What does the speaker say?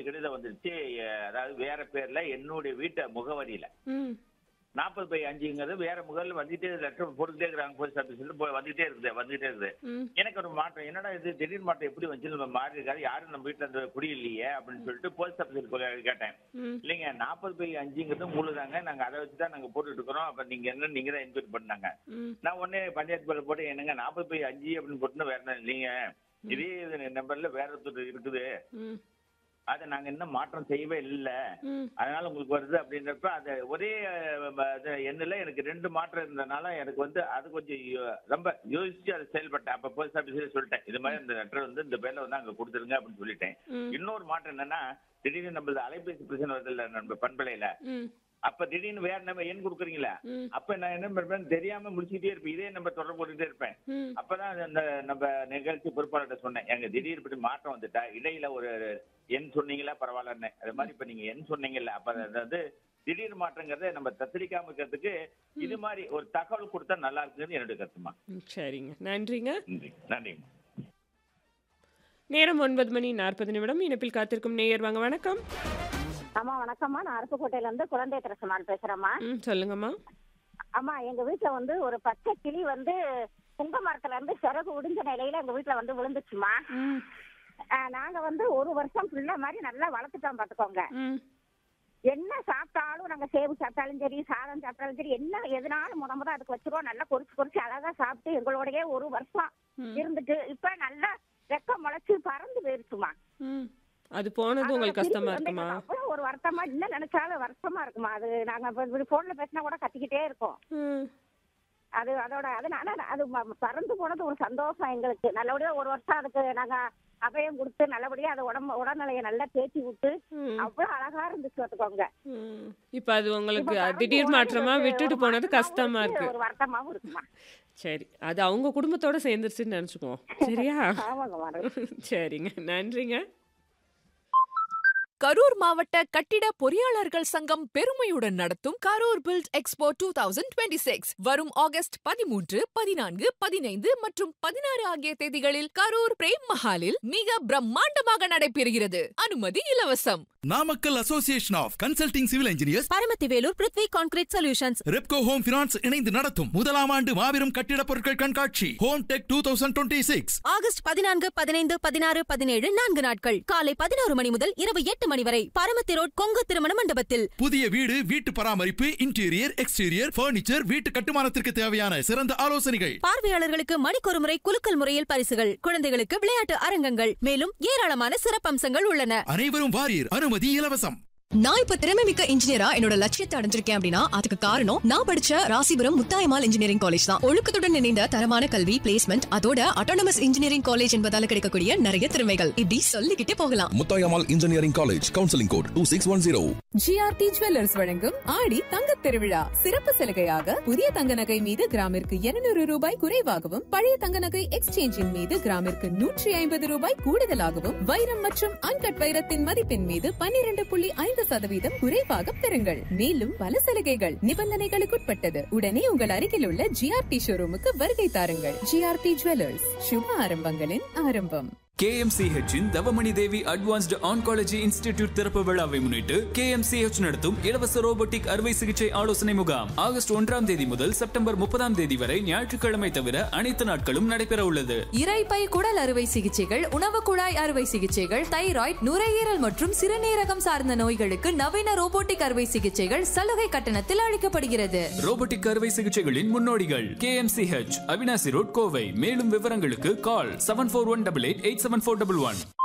கடிதம் வந்துருச்சு அஹ், அதாவது வேற பேர்ல என்னுடைய வீட்டு முகவரியில ம் நாற்பது பை அஞ்சுங்கிறது வேற முகல் வந்துட்டே லெட்டர் போட்டுக்கிட்டே இருக்கிறாங்க போஸ்ட் ஆஃபீஸ்ல போய் வந்துட்டே இருக்குது வந்துட்டே இருக்குது ம் எனக்கு ஒரு மாற்றம் என்னடா இது திடீர் மாற்றம் எப்படி வந்துச்சு நம்ம மாறி இருக்காரு யாரும் நம்ம வீட்டுல அந்த குடி இல்லையே அப்படின்னு சொல்லிட்டு போஸ்ட் ஆஃபீஸில் கேட்டேன் ம் இல்லைங்க நாற்பது பை அஞ்சுங்கிறது முழுதாங்க நாங்க அதை வச்சு தான் நாங்க போட்டுட்டு இருக்கிறோம் அப்ப நீங்க என்ன நீங்க தான் என்கொயரி பண்ணாங்க ம் நான் உடனே பஞ்சாயத்து பேர்ல போட்டு என்னங்க நாற்பது பை அஞ்சு அப்படின்னு போட்டு வேற என்ன இல்லைங்க இதே இது நம்பர்ல வேற ஒருத்தர் இருக்குது ம் அதை நாங்க இன்னும் மாற்றம் செய்யவே இல்லை ம் அதனால உங்களுக்கு வருது அப்படின்றப்ப அது ஒரே அஹ், அது எண்ணில் எனக்கு ரெண்டு மாற்றம் இருந்தனால எனக்கு வந்து அது கொஞ்சம் யோ- ரொம்ப யோசிச்சு அதை செயல்பட்டேன் அப்ப போஸ்ட் ஆஃபீஸில் சொல்லிட்டேன் இது மாதிரி இந்த லெட்டர் வந்து இந்த பேர்ல வந்து அங்க கொடுத்துருங்க அப்படின்னு சொல்லிட்டேன் ம் இன்னொரு மாற்றம் என்னன்னா திடீர்னு நம்மளது அலைபேசி பிரச்சனை வருது இல்ல நம்ம பண்பலையில ம் அப்ப திடீர்னு வேற நம்ம எண் கொடுக்குறீங்களா ம் அப்ப நான் என்ன பண்ணுவேன் தெரியாம முடிச்சுட்டே இருப்பேன் இதே நம்ம தொடர்பு போட்டுட்டே இருப்பேன் ம் அப்பதான் அந்த நம்ம நிகழ்ச்சி பொறுப்பாளர்கிட்ட சொன்னேன் எங்க திடீர் இப்படி மாற்றம் வந்துட்டா இடையில ஒரு எண் சொன்னீங்களா பரவாயில்லன்னு அது மாதிரி இப்ப நீங்க எண் சொன்னீங்கல்ல அப்ப அது வந்து திடீர் மாற்றங்கிறத நம்ம தத்தளிக்காம இருக்கிறதுக்கு இது மாதிரி ஒரு தகவல் கொடுத்தா நல்லா இருக்குன்னு என்னுடைய கருத்துமா ம், சரிங்க நன்றிங்க நன்றி நன்றிங்க நேரம் ஒன்பது மணி நாற்பது நிமிடம் இணைப்பில் காத்திருக்கும் நேயர் வாங்க வணக்கம் அம்மா வணக்கம்மா நான் அருப்புக்கோட்டையில இருந்து குழந்தை திரசமான் பேசுறேம்மா ம் சொல்லுங்கம்மா அம்மா எங்க வீட்டுல வந்து ஒரு பச்சை கிளி வந்து புங்க மரத்துல இருந்து சிறகு உடிஞ்ச நிலையில எங்க வீட்டுல வந்து விழுந்துச்சுமா ம் ஆஹ் நாங்க வந்து ஒரு வருஷம் பிள்ளை மாதிரி நல்லா வளர்த்துட்டோம் பாத்துக்கோங்க ம் என்ன சாப்பிட்டாலும் நாங்க சேவு சாப்பிட்டாலும் சரி சாதம் சாப்பிட்டாலும் சரி என்ன எதுனாலும் முத முத அதுக்கு வச்சிருவோம் நல்லா பொரிச்சு பொரிச்சு அழகா சாப்பிட்டு எங்களோடயே ஒரு வருஷம் ம். இருந்துட்டு இப்ப நல்லா ரெக்கம் முளைச்சு பறந்து போயிருச்சுமா ம் அது போனது உங்களுக்கு அதோட கஷ்டமா திருப்பி வந்து இருக்குமா எங்களுக்கு அவ்வளவு ஒரு வருத்தமா இன்னும் நினைச்சாலும் வருத்தமா இருக்குமா அது நாங்க இப்ப போன்ல பேசினா கூட கத்திக்கிட்டே இருக்கோம் ம் அது அதோட அதனால அது ம- பறந்து போனது ஒரு சந்தோஷம் எங்களுக்கு நல்லபடியா ஒரு வருஷம் அதுக்கு நாங்க அபயம் கொடுத்து நல்லபடியா அது உடம்பு உடல்நிலையை நல்லா தேத்தி விட்டு ம் அவ்வளவு அழகா இருந்துச்சு பார்த்துக்கோங்க ம். இப்ப அது உங்களுக்கு இப்ப பறந்து திடீர் போனது மாற்றமா வந்து விட்டுட்டு ஒரு போனது மாற்றமாவும் கஷ்டமா இருக்கு, இருக்கு ஒரு வருத்தமாவும் இருக்குமா சரி அது அவங்க குடும்பத்தோட சேர்ந்துருச்சுன்னு நினைச்சுக்குவோம் சரியா ஆமாங்க மாறு சரிங்க நன்றிங்க கரூர் மாவட்ட கட்டிட பொறியாளர்கள் சங்கம் பெருமையுடன் நடத்தும் Karur build expo two thousand twenty six வரும் ஆகஸ்ட் பதிமூன்று பதினான்கு பதினைந்து மற்றும் பதினாறு ஆகிய தேதிகளில் கரூர் பிரேம் மஹாலில் மிக பிரம்மாண்டமாக நடைபெறுகிறது அனுமதி இலவசம் Namakkal association of consulting civil engineers Paramathivelur Prithvi concrete solutions Repco home finance இணைந்து நடத்தும் முதலாம் ஆண்டு மாபெரும் கட்டிடப் பொருட்கள் கண்காட்சி home tech two thousand twenty six August பதினான்கு பதினைந்து பதினாறு பதினேழு நான்கு நாட்கள் காலை பதினோரு மணி முதல் இரவு எட்டு மணி வரை பரமத்தி ரோட் கொங்கு திருமண மண்டபத்தில் புதிய வீடு வீட்டு பராமரிப்பு இன்டீரியர் எக்ஸ்டீரியர் பர்னிச்சர் வீட்டு கட்டுமானத்திற்கு தேவையான சிறந்த ஆலோசனைகள் பார்வையாளர்களுக்கு மணிக்கொரு முறை குலுக்கல் முறையில் பரிசுகள் குழந்தைகளுக்கு விளையாட்டு அரங்கங்கள் மேலும் ஏராளமான சிறப்பம்சங்கள் உள்ளன அனைவரும் வாரியர் அனுமதி இலவசம் நான் இப்ப திறமை மிக்க இன்ஜினியரா என்னோட லட்சியத்தை அடைஞ்சிருக்கேன் அப்படின்னா அதுக்கு காரணம் நான் படிச்ச ராசிபுரம் முத்தாயமால் இன்ஜினியரிங் காலேஜ் தான் ஒழுக்கத்துடன் இணைந்த தரமான கல்வி பிளேஸ்மெண்ட் அதோட அட்டானமஸ் இன்ஜினியரிங் காலேஜ் என்பதால கிடைக்கக்கூடிய நிறைய திறமைகள் இப்படி சொல்லிக்கிட்டே போகலாம் Muthayammal engineering college counselling code two six one zero GRT jewellers வழங்கும் ஆடி தங்க திருவிழா சிறப்பு சலுகையாக புதிய தங்க நகை மீது கிராமிற்கு இருநூறு ரூபாய் குறைவாகவும் பழைய தங்க நகை எக்ஸ்சேஞ்சின் மீது கிராமிற்கு நூற்றி ஐம்பது ரூபாய் கூடுதலாகவும் வைரம் மற்றும் அன்கட் வைரத்தின் மதிப்பின் மீது பன்னிரண்டு புள்ளி ஐந்து சதவீதம் குறைவாக பெறுங்கள் மேலும் பல சலுகைகள் நிபந்தனைகளுக்குட்பட்டது உடனே உங்கள் அருகில் உள்ள ஜிஆர்டி ஷோரூமுக்கு வருகை தாருங்கள் ஜிஆர்டி ஜுவல்லர்ஸ் சுப ஆரம்பங்களின் ஆரம்பம் KMCH இன் Thavamani Devi advanced oncology institute திறப்பு விழாவை முன்னிட்டு KMCH நடத்தும் இலவச ரோபோட்டிக் அறுவை சிகிச்சை ஆலோசனை முகாம் ஆகஸ்ட் ஒன்றாம் தேதி முதல் செப்டம்பர் முப்பதாம் தேதி வரை ஞாயிற்றுக்கிழமை தவிர அனைத்து நாட்களும் நடைபெற உள்ளது இரைப்பை குடல் அறுவை சிகிச்சைகள் உணவு குழாய் அறுவை சிகிச்சைகள் தைராய்டு நுரையீரல் மற்றும் சிறுநீரகம் சார்ந்த நோய்களுக்கு நவீன ரோபோட்டிக் அறுவை சிகிச்சைகள் சலுகை கட்டணத்தில் அளிக்கப்படுகிறது ரோபோட்டிக் அறுவை சிகிச்சைகளின் முன்னோடிகள் KMCH அவினாசி ரோட் கோவை மேலும் விவரங்களுக்கு call seven four one double eight eight seven four double one